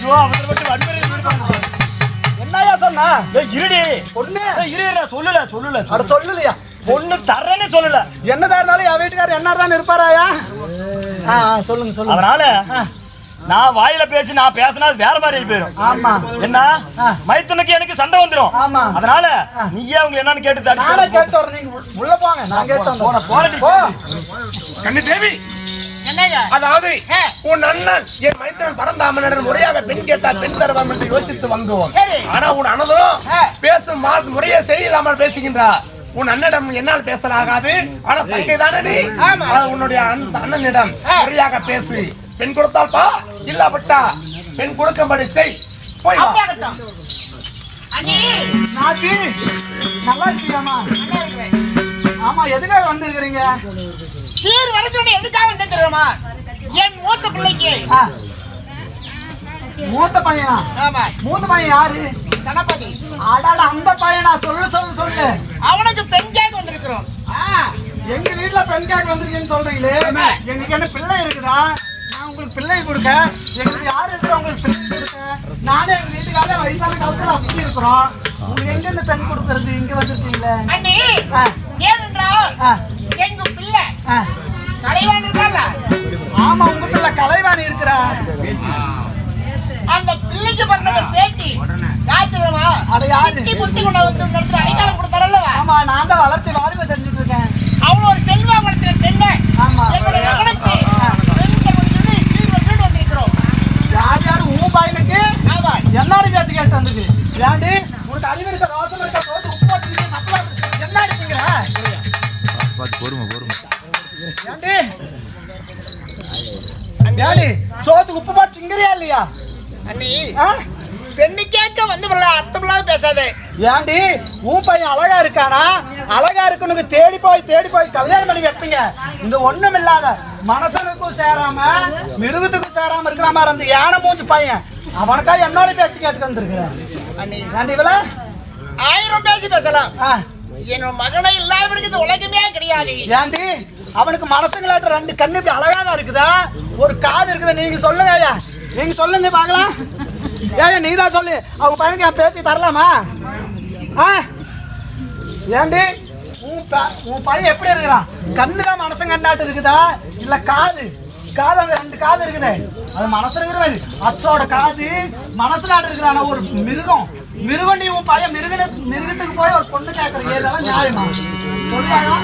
ஐயோ அவசரப்பட்டு வன்முறை ஈடுபடுறான். என்னையா சொன்னா ஏய், இருடி பொண்ணு ஏய், இரு இரு, சொல்லல சொல்லல அட சொல்லலையா பொண்ணு தர்றேன்னு சொல்லல என்னதா இருந்தாலும் என் வீட்டுக்காரர் என்ன தான் இருப்பாராயா ஆ ஆ, சொல்லுங்க சொல்லுங்க அதனால நான் வாயில பேச்சு நான் பேசினா அது வேற மாதிரி போயிடும் ஆமா என்ன ஆ. மைத்துனுக்கு எனக்கு சண்டை வந்துரும் ஆமா. அதனால நீயே அவங்க என்னன்னு கேட்டு நானே தடுத்து கேட்டு வரேன் நீங்க உள்ள- உள்ள போங்க நான் கேட்டு வந்தேன் போன நீ போ கண்ணு தேவி என்னங்க அதாவது ஆ. உன் அண்ணன் என் மைத்திரன் பரந்தாமனிடம் முறையாக பெண் கேட்டால் பெண் தருவாம் என்று யோசித்து வந்தோம் சரி. ஆனா உன் அண்ணனும் ஆ. பேசும் மா- முறையே சரியில்லாமல் பேசுகின்றார் உன் அண்ணனிடம் என்னால் பேசலாகாது ஆனா தங்கை தானே நீ ஆமா. ஆனா உன்னுடைய அந்த அண்ணனிடம் ஆ. முறையாக பேசு பெண் கொடுத்தால் பா இல்லாவிட்டா பெண் கொடுக்கும்படி செய் போய் வா அப்படியாகட்டும் அண்ணி நாட்டி நல்லா இருக்கியாமா நல்லா இருக்கிறேன் ஆமா எதுக்காக வந்திருக்கிறீங்க சீர் வர சொன்ன எதுக்காக வந்து தெரியுமா என் மூத்த பிள்ளைக்கு ஆ. மூத்த பையனா ஆமா மூத்த பையன் யாரு கணபதி அடாட அந்த பையனா சொல்லு சொல்லு சொல்லு அவனுக்கு பெண் கேட்க வந்திருக்கிறோம் ஆ, எங்க வீட்ல பெண் கேட்க வந்திருக்கீங்கன்னு சொல்றீங்களே எங்களுக்கு என்ன பிள்ளை இருக்குதா நான் உங்களுக்கு பிள்ளை கொடுக்க எங்களுக்கு யார் இருக்கிறா உங்களுக்கு பிள்ளை கொடுக்க நானே எங்க வீட்டுக்காரே வயசான காலத்துல அப்படி இருக்கிறோம் உங்களுக்கு எங்க இந்த பெண் கொடுக்கறது இங்க வந்திருக்கீங்களே அண்ணி ஆ, ஏனென்றால் ஆ, எங்க பிள்ளை ஆ. தலைவான் இருக்கால ஆமா உங்க பிள்ளை கலைவாணி இருக்கிறா அந்த பிள்ளைக்கு பிறந்த பேத்தி யார் தெரியுமா அட யாரு? சித்தி புத்தி கொண்டு வந்து நடத்துல அடைக்காலம் கொடுத்தாரல்லவா ஆமா நான் தான் வளர்த்து வாலிப செஞ்சுட்டு இருக்கேன் அவள் ஒரு செல்வா வளர்த்தின பெண்ணை ஆமா. என்னுடைய மகனுக்கு பெண் தருவதற்கு சீர் வீடு வந்திருக்கிறோம் யார் யார் உன் பையனுக்கு ஆமா என்னோட பேத்து கேட்டு வந்தது ஏண்டி உனக்கு அறிவு இருக்க ரோசம் இருக்க ரோசம் உப்பு போட்டு நல்லா என்ன இருக்குங்க ஏண்டி ஏண்டி சோத்துக்கு உப்பு போட்டு திங்கிறியா இல்லையா அண்ணி ஆ? பெண்ணு கேட்க வந்து அர்த்தமில்லாத பேசாதே ஏண்டி உன் பையன் அழகா இருக்கானா அழகா இருக்குன்னு தேடி போய் தேடி போய் கல்யாணம் பண்ணி வைப்பீங்க இந்த ஒண்ணும் இல்லாத மனசனுக்கும் சேராம மிருகத்துக்கும் சேராம இருக்கிற மாதிரி அந்த யானை மூஞ்சி பையன் அவனுக்கா என்னோட பேச்சு கேட்டு வந்திருக்கிறேன் அண்ணி ஏண்டி இவள ஆயிரம் பேசி பேசலாம் ஆ என்னோட மகனை இல்லாதவனுக்கு இந்த உலகமே கிடையாது ஏண்டி அவனுக்கு மனசுங்களாட்ட ரெண்டு கண்ணு இப்படி அழகா தான் இருக்குதா ஒரு காது இருக்குதா நீங்க சொல்லுங்க ஐயா நீங்க சொல்லுங்க பார்க்கலாம் ஏயா நீ தான் சொல்லு அவங்க பையனுக்கு என் பேத்தி தரலாமா ஆ ஏண்டி உன் ப- உன் பையன் எப்படி இருக்கிறான் கண்ணு தான் மனசன் கண்ணாட்டு இருக்குதா இல்ல காது காது அந்த ரெண்டு காது இருக்குது அது மனசு இருக்கிறது அச்சோட காது மனசுலாட்டு இருக்கிறான ஒரு மிருகம் மிருகம் நீ உன் பையன் மிருக மிருகத்துக்கு போய் ஒரு பொண்ணு கேட்கறது ஏதாவது நியாயமா சொல்லுவாங்க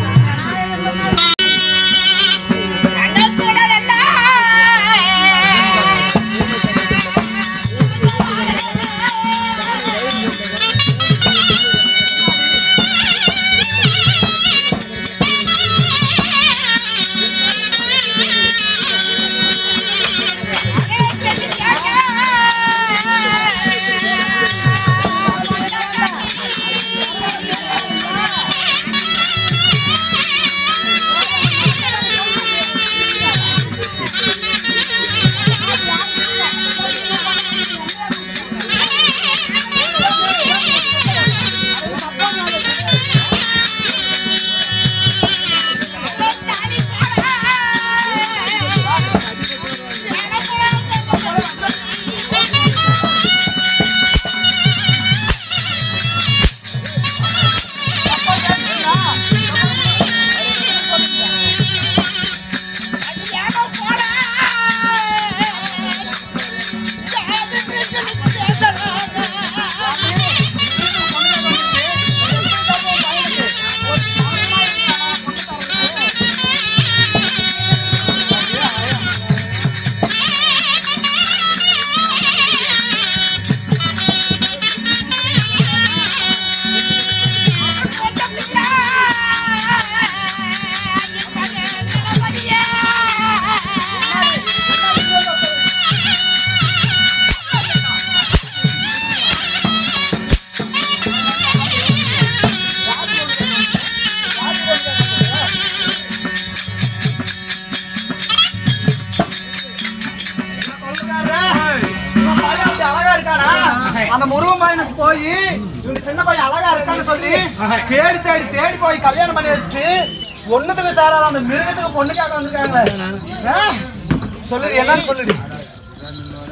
இவன் பையன் அப்படி அழகா இருக்கானா? அந்த முருகன் பையனுக்கு போய் இவங்க சின்ன பையன் அழகா இருக்கான்னு சொல்லி தேடி தேடி தேடி போய் கல்யாணம் பண்ணி வச்சுட்டு ஒண்ணுத்துக்கு சேராத அந்த மிருகத்துக்கு பொண்ணுக்காக வந்திருக்காங்க ஆ? சொல்லுடி என்னன்னு சொல்லுடி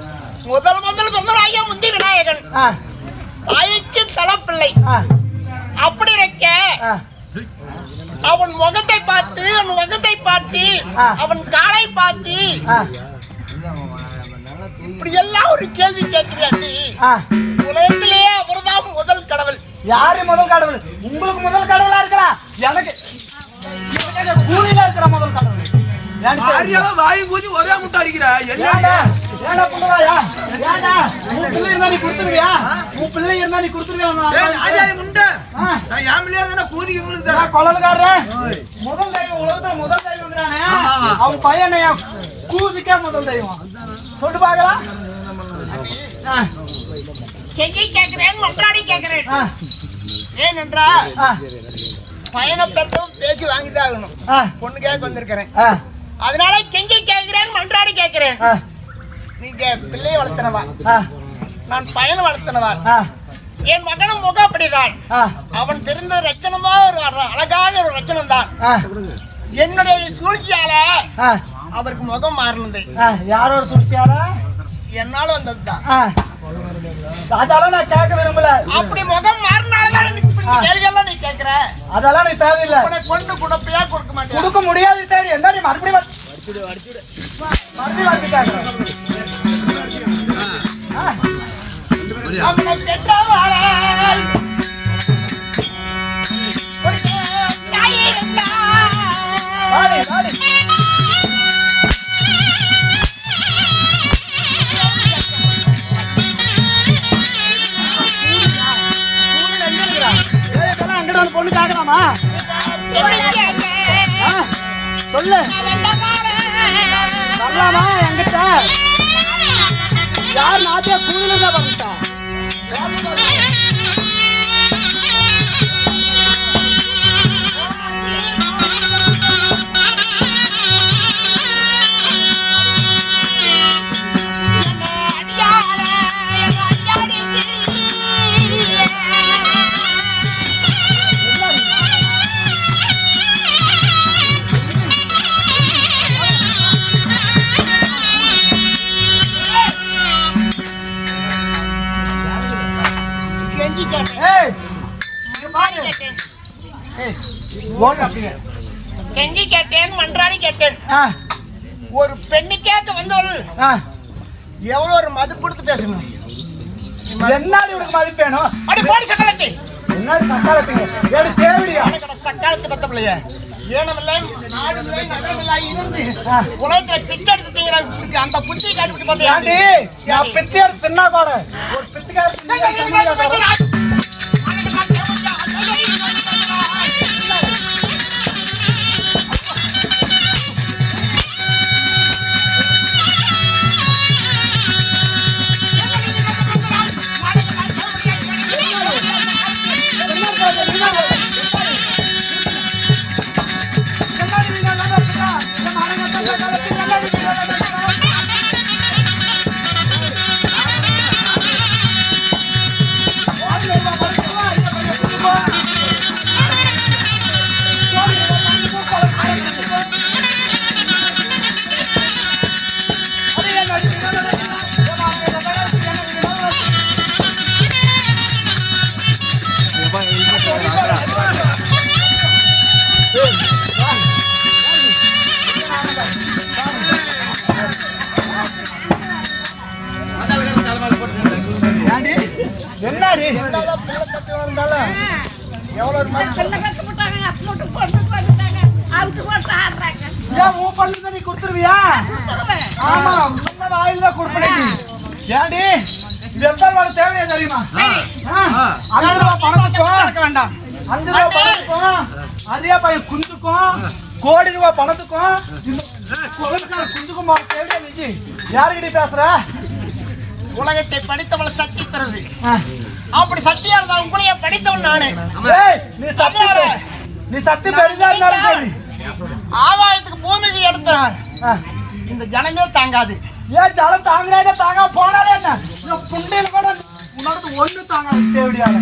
முதல் முதல் முதலாகிய முந்தி விநாயகன் ஆ, தாய்க்கு தலப்பிள்ளை ஆ, அப்படி இருக்க ஆ. அவன் முகத்தை பார்த்து அவன் முகத்தை பார்த்து ஆ. அவன் காலை பார்த்து ஆ, இப்படி எல்லாம் ஒரு கேள்வி கேட்கிறியா நீ ஆ. உலகத்திலேயே அவர்தான் முதல் கடவுள் யாரு முதல் கடவுள் உங்களுக்கு முதல் கடவுளா இருக்கிறா எனக்கு எனக்கு கூலியில இருக்கிற முதல் கடவுள் எனக்கு தெரியும். ஆரியாவா வாய் கூதி ஒரே முத்த அடிக்கிற ஏன்டா? என்ன ஏன்டா புள்ளவாயா? ஏன்டா? உன் பிள்ளை இருந்தா நீ கொடுத்துருவியா? உன் பிள்ளை இருந்தா நீ கொடுத்துருவியா? ஏய், ஆரியாரி முண்டை. ஆ, நான் என் பிள்ளையா இருந்தா கூதிக்கு உங்களுக்கு தரேன். நான் கொழலுக்காரரே. முதல் தெய்வம் உலகத்துல முதல் தெய்வம்ங்கிறானே. அவன் பையனை என் கூதிக்கே முதல் தெய்வம் சொல்லு பார்க்கலாம் ஆ, கெஞ்சி கேட்கிறேன் மன்றாடி கேட்கிறேன் ஆ, ஏனென்றா ஆ, பயணம் பெற்றவும் பேசி வாங்கிதான் ஆகணும் ஆ, பொண்ணு கேட்க வந்திருக்கிறேன் ஆ, அதனால கெஞ்சி கேட்கிறேன் மன்றாடி கேட்கிறேன் ஆ, நீங்க பிள்ளையை வளர்த்தனவா ஆ, நான் பயணம் வளர்த்தனவா ஆ, என் மகனும் முகம் அப்படிதான் ஆ, அவன் பிறந்த ரச்சனமா ஒரு அழ- அழகான ஒரு ரச்சனம் தான் ஆ, என்னுடைய சூழ்ச்சியால ஆ, அவருக்கு முகம் மாறினது ஆ. யாரோட சூழ்ச்சியாரா என்னால வந்ததுதான் ஆ. அதெல்லாம் நான் கேட்க விரும்பல அப்படி முகம் மாறினால்தான் எனக்கு இப்படி ஆ. கேள்வியெல்லாம் நீ கேட்கிற அதெல்லாம் நீ தேவையில்லை உனக்கு கொண்டு குடப்பையா கொடுக்க மாட்டேன் கொடுக்க முடியாது தேடி என்ன நீ மறுபடியும் வந்து- மறுபடியும் வந்து கேட்கறேன். ஆ, அவனை பெற்றவளை ஒரு தாய் இருந்தாள். வாடி, வாடி. கூலில எங்க இருக்கிறா? ஏய், இதெல்லாம் அங்கிட்டு வந்து பொண்ணு கேட்கலாமா? ஆ, சொல்லு வரலாமா என்கிட்ட யார் நாட்டியா கூலில இருந்தா வந்துட்டா கெஞ்சி கேட்டேன் ஏய் இங்க பாரு ஏய் ஓடு அப்படியே கெஞ்சி கேட்டேன் மன்றாடி கேட்டேன் ஆ ஒரு பெண்ணுக்கேக்க வந்தவள் ஆ எவ்வளவு ஒரு மது கொடுத்து பேசணும் என்னாடி உனக்கு மதிப்பு வேணும் அடி போடி சக்கலத்தை என்னாடி சக்காலத்துங்க ஏடி தேவடியா சக்காலத்து பத்த பிள்ளைய ஏனமில்லை நாடுமில்லை நகரமில்லை இருந்து ஆ. உலகத்துல பிச்சை எடுத்து திங்கிற உனக்கு அந்த புத்தியை கண்டுபிடிச்சு பார்த்தியா? ஏண்டி நான் பிச்சை எடுத்து தின்னா கூட ஒரு பிச்சைக்கார தின்னா என்னடி ஏன் உன் பண்ணி நீ கொடுத்துருவியா ஆமா முன்ன வாயில தான் கொடுப்பேன் ஏண்டி வெப்பல் வர தேவையா தெரியுமா ஆ, அஞ்சு ரூபா பணத்துக்கும் வேண்டாம் அஞ்சு ரூபா பணத்துக்கும் அதே பையன் குஞ்சுக்கும் கோடி ரூபா பணத்துக்கும் இந்த குழந்தைக்கார குஞ்சுக்கும் போற தேவையா நீ யாருக்கிட்ட பேசுற உலகத்தை படித்தவள் சக்தி தருது ஆ. அப்படி சக்தியா இருந்தா உங்களையே படித்தவன் நானு ஏய், நீ சத்தி பெ- நீ சத்தி பெரிதா இருந்தாலும் சரி ஆகாயத்துக்கு பூமிக்கு எடுத்தார் ஆ. இந்த ஜனமே தாங்காது ஏன் ஜலம் தாங்காத தாங்க போனாலே என்ன இந்த புண்டையில கூட உன்னோட ஒண்ணு தாங்காது தேவடியால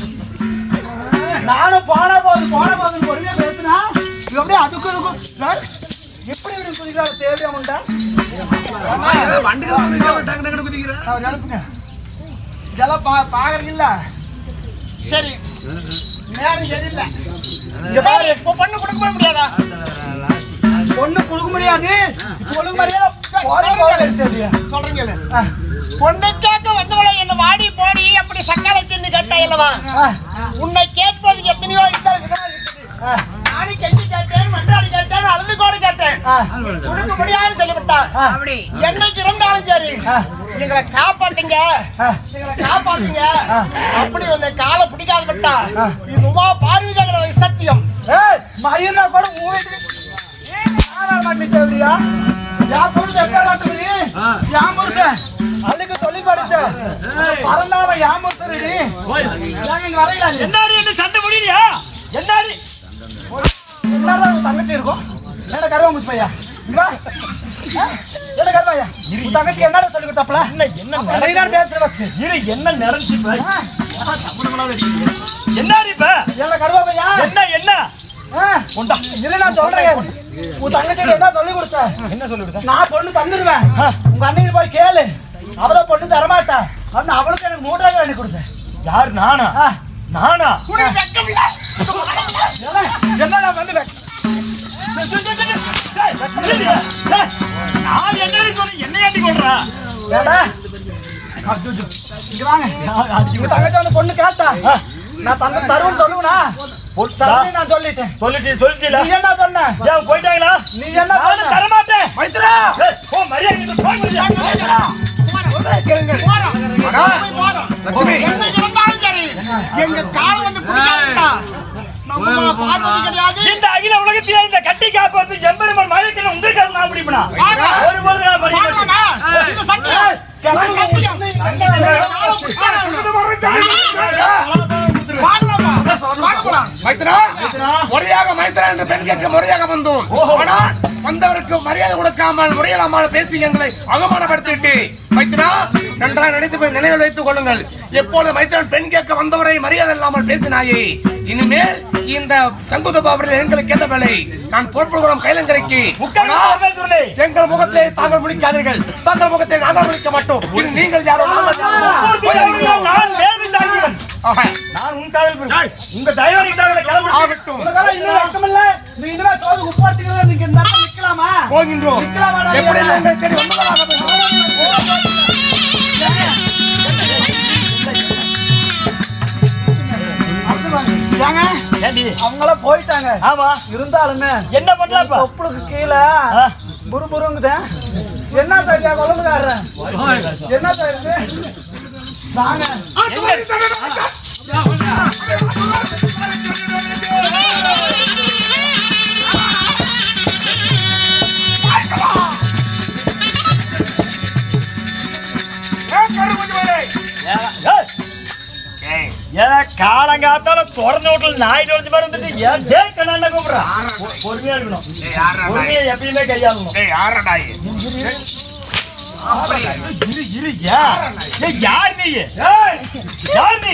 நானும் போன போது போன போது பொறுமையா பேசுனா இது அப்படியே அதுக்கும் இருக்கும் சார், எப்படி இப்படி குதிக்கிறாள் தேவையா உண்டா வண்டிக்கு டக்கு டக்கு குதிக்கிற அவர் எழுப்புங்க இதெல்லாம் பா பாக்குறீங்கல்ல சரி நேரம் சரியில்லை இங்க பாரு இப்போ பொண்ணு கொடுக்க முடியாதா பொண்ணு கொடுக்க முடியாது பொண்ணு மாதிரியே போறே போக எடுத்தது சொல்றீங்களே பொண்ணை கேட்க வந்தவளை என்ன வாடி போடி அப்படி சக்காலை தின்னு கேட்டாய் அல்லவா உன்னை கேட்பது எத்தனையோ இந்த விதமா இருக்குது நாடி கெஞ்சி கேட்டேன் மன்றாடி கேட்டேன் அழுது கோடு கேட்டேன் கொடுக்க முடியாதுன்னு சொல்லிவிட்டான் அப்படி என்னைக்கு இருந்தாலும் சரி எங்களை காப்பாத்துங்க எங்களை காப்பாத்துங்க அப்படி உன்னை காலை பிடிக்காது விட்டா இது உமா பார்வதிங்கிற சத்தியம் ஏய் மயிர்னா கூட உன் வீட்டுக்கு யாரால மாட்டி தேவையா என் பொண்ணு எப்ப மாட்டுது என் புருஷன் அள்ளுக்கு தொழில் படிச்ச பறந்தாம என் புருஷன் ஏங்க இங்க வரையில என்னாடி என்ன சண்டை முடியலையா என்னாடி என்னடா உன் தங்கச்சி இருக்கும் என்ன கருவாங்க பையா இங்க வா. ஆ? என்ன கருவாயா உன் தங்கச்சி என்னடா சொல்லி கொடுத்தாப்ல என்ன என்ன நிறைய பேசுற ஃபஸ்ட் இரு என்ன நிறைஞ்சு என்னாடி இப்ப என்ன கருவா பையா என்ன என்ன உண்டா இரு நான் சொல்றேன் உன் தங்கச்சி என்ன சொல்லி கொடுத்த என்ன சொல்லி கொடுத்த நான் பொண்ணு தந்துருவேன் உங்க அன்னைக்கு போய் கேளு அவதான் பொண்ணு தரமாட்டா அவன் அவளுக்கு எனக்கு மூணு ரூபாய் வாங்கி கொடுத்தேன் யார் நானா ஆ. நானா உனக்கு வெட்கம் இல்ல? என்ன நான் வந்து வை- டேய், டேய், டேய், நான் என்னடி சொன்னேன் என்ன ஏண்டி சொல்றா ஏடா? இங்க வாங்க உங்க தங்கச்சி வந்து பொண்ணு கேட்டா நான் தங்க தருவேன்னு சொல்லுவனா தருவேன் நான் சொல்லிட்டேன் சொல்லிட்டு சொல்லிட்டீல நீ என்ன சொன்ன ஏன் போயிட்டாங்களா நீ என்ன நான் சொன்ன தரமாட்டேன் மைத்ரா ஓ மரியாதை போய் மரியாதை போறோம். போய் போறோம். என்னைக்கு இருந்தாலும் சரி எங்க கால் வந்து பிடிக்காதுடா. நம்ம பார்வதி கிடையாது இந்த அகில உலகத்திலே இந்த கட்டி காப்பாத்து எம்பெருமான் மழைக்கு உங்களுக்கு நான் முடியுமா ஒரு பொழுது நான் மரியாதை பார்க்கணுமா? இது சத்தியம். இது சத்தியம். பார்க்கலாமா? பார்க்கலாம். மைத்ரா முறையாக மைத்ரா என்று பெண் கேட்க முறையாக வந்தோம் ஆனால் வந்தவருக்கு மரியாதை கொடுக்காமல் முறையில்லாமல் பேசி எங்களை அவமானப்படுத்திட்டு மைத்ரா நன்றாக நினைத்து போய் நினைவில் வைத்துக் கொள்ளுங்கள் எப்பொழுது மைத்ரன் பெண் கேட்க வந்தவரை மரியாதை இல்லாமல் பேசினாயே இனிமேல் இந்த சங்குத பாபரில் எங்களுக்கு கேட்ட வேலை நான் பொறுப்புகிறோம் கைலங்கரைக்கு ஆனால் எங்கள் முகத்திலே தாங்கள் முடிக்காதீர்கள் தங்கள் முகத்தை நாங்கள் முடிக்க மாட்டோம் இது நீங்கள் யாரோ நாங்கள் யாரோ. போய் அறிகிறோம். நான் வேறு தாங்கியவன் ஆஹா. நான் உன் காவல் புரிவேன். உங்க தயவனுக்கு தான் கிளம்பி ஆகட்டும் உனக்காக இன்னும் அர்த்தமில்ல நீ இன்னும் சோறு உப்பு எடுத்துக்கிறதா நீங்க இந்த இடத்துல நிக்கலாமா போகின்றோம் நிக்கலாமா நான் எப்படி ஐயா? எங்களுக்கு தெரியும் ஒன்பதாக வேண்டும். ஏங்க ஏண்டி அவங்களாம் போயிட்டாங்க ஆமா இருந்தாலுமே என்ன பண்ணலாம்ப்பா தொப்புளுக்கு கீழே ஆ. புருபுருங்குதே என்ன சரியா குழம்புக்காரன் என்ன சார் வாங்க ஏன் காலங்காத்தால திறந்த வீட்டுல நாய் தொலைஞ்சு மாதிரி வந்துட்டு ஏன் டே கண்ணாண்ட கூப்பிடுறா பொ- பொறுமையா இருக்கணும் பொறுமையா எப்பயுமே கையாளணும் இரு இரு யார் ஏய், யார் நீ ஏய், யார் நீ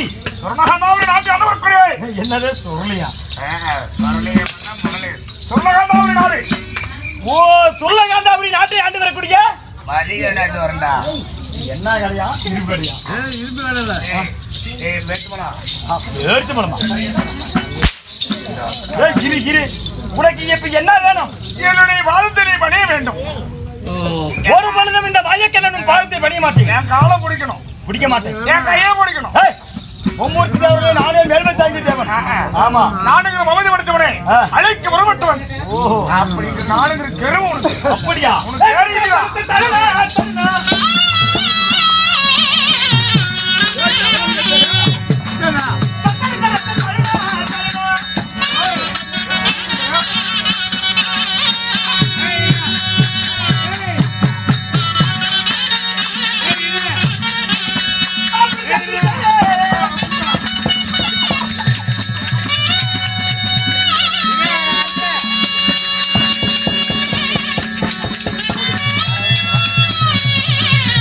ஏய், என்னது சொல்லியா ஓ சொல்லகாந்தாபுரி நாட்டை ஆண்டு வரக்கூடிய என்ன கடையா இரும்பு கடையா பேரிச்ச பழமா ஏய், இரு இரு உனக்கு இப்ப என்ன வேணும் என்னுடைய வாதத்தை நீ பணிய வேண்டும் ஒரு பொழுதும் இந்த வயக்கண்ணனும் பாகத்தை பணிய மாட்டேன் என் காலம் பிடிக்கணும் பிடிக்க மாட்டேன் என் கையை பிடிக்கணும் ஏய், மும்மூர்த்தி தேவனே நானே மேல்மை தாங்கி தேவன் ஆமா நானுங்கிற மமதி படுத்தவனே ஆ. அழைக்க வரமட்டவன் ஓஹோ அப்படி நானுங்கிற கருவு உனக்கு அப்படியா உனக்கு வேற இல்லையா? தரலா, தரலா. ஆ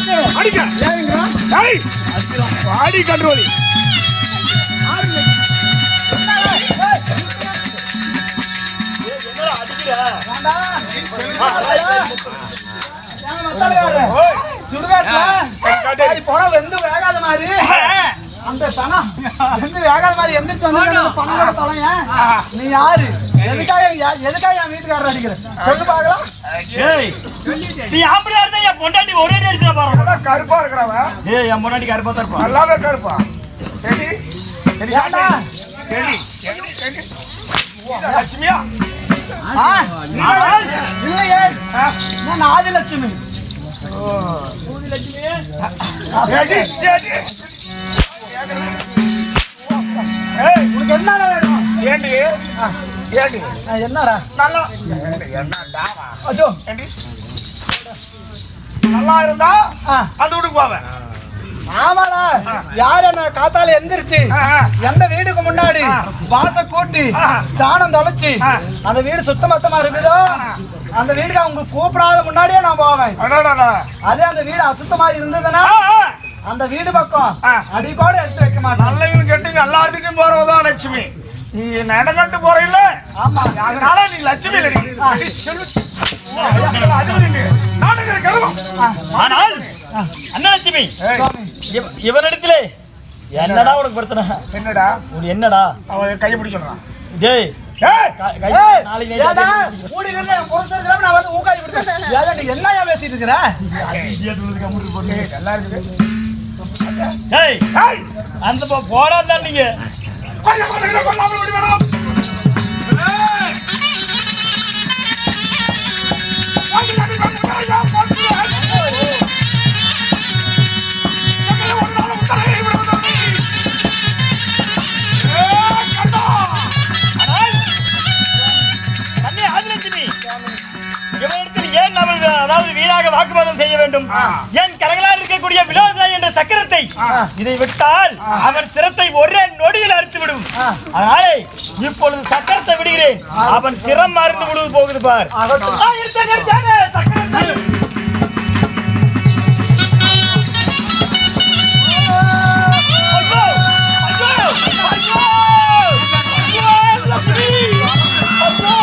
காத்து அடிக்க ஏறுங்கிறான் ஏய் அடி கண்ட்ரோலி என்னடா அடிக்கிற வெந்து வேகாத மாதிரி அந்த பணம் வெந்து வேகாத மாதிரி எந்திரிச்சு வந்து பணம் கூட தொலைங்க நீ யாரு எதுக்காக யா- எதுக்காக என் வீட்டுக்காரர் அடிக்கிற சொல்லு பாக்கலாம் ஏய் நீ ஆம்பளையா இருந்தா என் பொண்டாட்டி ஒரே அடி அடிச்சா பாரு கருப்பா இருக்கிறவன் ஏய் என் பொண்டாட்டி கருப்பா தான் இருப்பான் நல்லாவே கருப்பா சரி சரி ஏண்டா? சரி சரி சரி லட்சுமியா ஆ, இல்லையே நான் ஆதிலட்சுமி சரி சரி ஏய் உனக்கு என்ன வேணும் ஏண்டி ஏண்டி ஆ, என்னடா நல்லா என்னடா அச்சோ ஏண்டி நல்லா இருந்தா ஆ, அந்த வீட்டுக்கு போவேன் ஆமாடா யார் என்ன காத்தால எந்திரிச்சு ஆ, ஆ. எந்த வீடுக்கு முன்னாடி வாச கூட்டி ஆ. சாணம் தொலைச்சு ஆ. அந்த வீடு சுத்தமத்தமா இருக்குதோ அந்த வீட்டுக்கு அவங்க கூப்பிடாத முன்னாடியே நான் போவேன் அடடடா. அதே அந்த வீடு அசுத்தமா இருந்ததுன்னா ஆ, ஆ. அந்த வீடு பக்கம் ஆ. அடிக்கோட எடுத்து வைக்க மாட்டேன் நல்லவங்க கெட்டுங்க எல்லாத்துக்கும் போறவதான் லட்சுமி நீ நடக்கட்டு போற இல்ல ஆமா அதனால நீ லட்சுமி இல்லடி. சொல்லு. அது இல்லையே. நானுங்கிற கருவம். ஆனால் அண்ணலட்சுமி இவ- இவனிடத்திலே என்னடா உனக்கு பிரச்சனை என்னடா உனக்கு என்னடா அவன் கையை பிடிக்கலாம் டேய் ஏய் க- கை- ஏய், நாளைக்கு ஏடா, நைட்டு மூடி நின்னு என் புருஷன் இருக்கிறவன் நான் வந்து ஊக்காய் விடுறேன். ஏடா, நீ என்னய்யா பேசிட்டு இருக்கிற? நல்லா இருக்குது ஏய் ஏய் அந்த போ- போடா தான் நீங்க கொஞ்சம் கொஞ்சம் கொல்லாம விடு வேணும் ஏய். வாங்கி, வாங்கி, வாங்கி, வாங்கி, வாங்கி, வாங்கி. எங்களை ஒரு நாள் உத்தரவை விடுவதில்லை. ஏய், கண்டா. ஆனால் அண்ணே ஆதிலட்சுமி இவனிடத்தில் ஏன் நம்ம அதாவது வீணாக வாக்குவாதம் செய்ய வேண்டும் ஆ. என் கரங்களால் இருக்கக்கூடிய விலோசனை என்ற சக்கரத்தை இதை விட்டால் அவன் சிரத்தை ஒரே நொடியில் அறுத்து விடும் அதனாலே இப்பொழுது சக்கரத்தை விடுகிறேன் அவன் சிரம் மறந்து விடுவது போகுது பார் ஆகட்டும். ஆ, இருக்காங்க, இருக்காங்க, சக்கரத்தை. ஐயோ, ஐயோ, ஐயோ, ஐயோ, லட்சுமி, ஐயோ.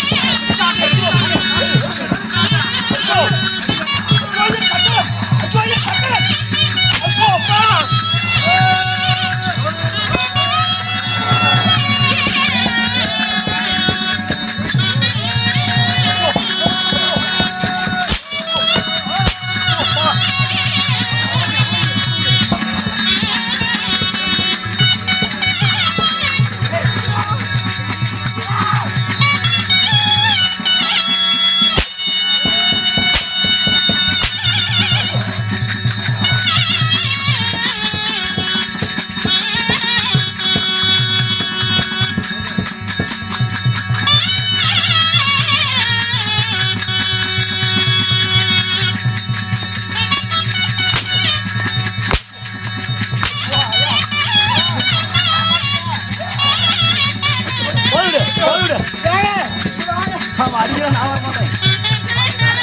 சொல்லுடு, சொல்லுடு. அவன் அடிக்கிறான், நான் வர மாட்டேன்.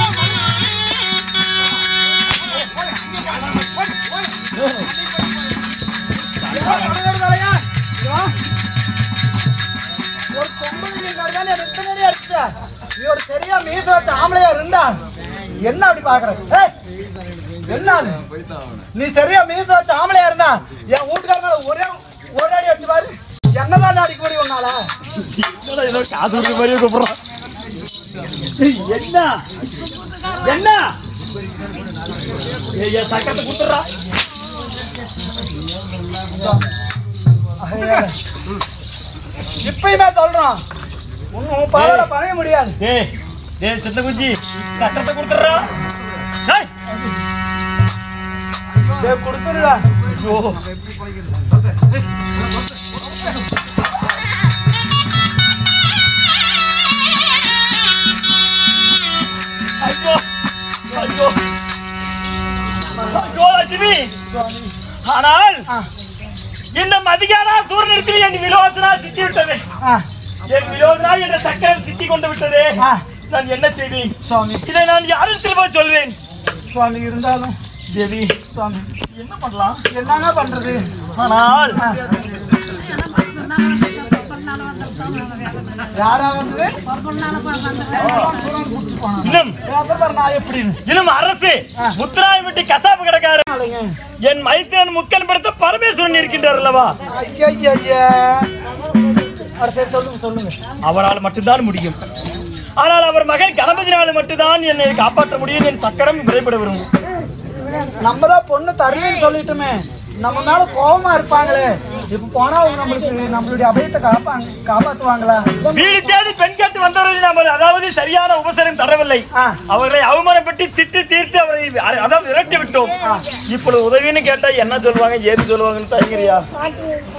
ஒரு பொம்பளை நீ கருதானே எனக்கு பின்னாடி அடிச்ச. நீ ஒரு சரியா மீச வச்ச ஆம்பளையா இருந்தா என்ன அப்படி பாக்குற ஏய், என்ன அது? நீ சரியா மீச வச்ச ஆம்பளையா இருந்தா என் வீட்டுக்காரங்க ஒரே ஒரு அடி அடிச்சு பாரு என்ன மாதிரி அடிக்க முடியும் உன்னால என்னடா ஏதோ காது விடுற மாதிரியே கூப்பிடுறான். என்ன என்ன ஏய், என் சக்கரத்தை குத்துறா இப்பயுமே சொல்றோம் உன்னும் பாலால பழைய முடியாது டேய் டேய் சின்ன குஞ்சி சக்கரத்தை கொடுத்துறா டேய் டேய், கொடுத்துருடா ஐயோ ஐயோ ஐயோ லட்சுமி ஆனால் இந்த மதியான சூரியனிடத்தில் என் விலோசனா சிக்கி விட்டது ஆ, என் விலோசனா என்ற சக்கரம் சிக்கி கொண்டு விட்டது ஆ. நான் என்ன செய்வேன் சுவாமி இதை நான் யாரிடத்தில் போய் சொல்வேன் சுவாமி இருந்தாலும் தேவி சுவாமி என்ன பண்ணலாம் என்னங்க பண்றது ஆனால் யாரா வந்தது இன்னும் பேச பாரு நான் எப்படின்னு இன்னும் அரசு முத்துராய் விட்டு கசாப்பு கிடக்காரு நாளைங்க. என் மைத்திரன் முக்கன் படுத்த பரமேஸ்வரன் இருக்கின்றார் அல்லவா ஐயா ஐயா ஐயா அடுத்து சொல்லுங்க சொல்லுங்க அவரால் மட்டும்தான் முடியும் ஆனால் அவர் மகன் கணபதினால் மட்டும்தான் என்னை காப்பாற்ற முடியும் என் சக்கரம் விரைபட விரும்பும் நம்ம தான் பொண்ணு தரலன்னு சொல்லிட்டுமே நம்ம மேல கோவமா இருப்பாங்களே இப்ப போனா அவங்க நம்மளுக்கு நம்மளுடைய அபயத்தை காப்பாங்க காப்பாத்துவாங்களா வீடு தேடி பெண் கேட்டு வந்தவர்களை நாம் அதாவது சரியான உபசரம் தரவில்லை ஆ. அவர்களை அவமானப்பட்டு திட்டு தீர்த்து அவரை அ- அதாவது விரட்டி விட்டோம் இப்பொழுது உதவின்னு கேட்டா என்ன சொல்லுவாங்க ஏது சொல்லுவாங்கன்னு தயங்குறியா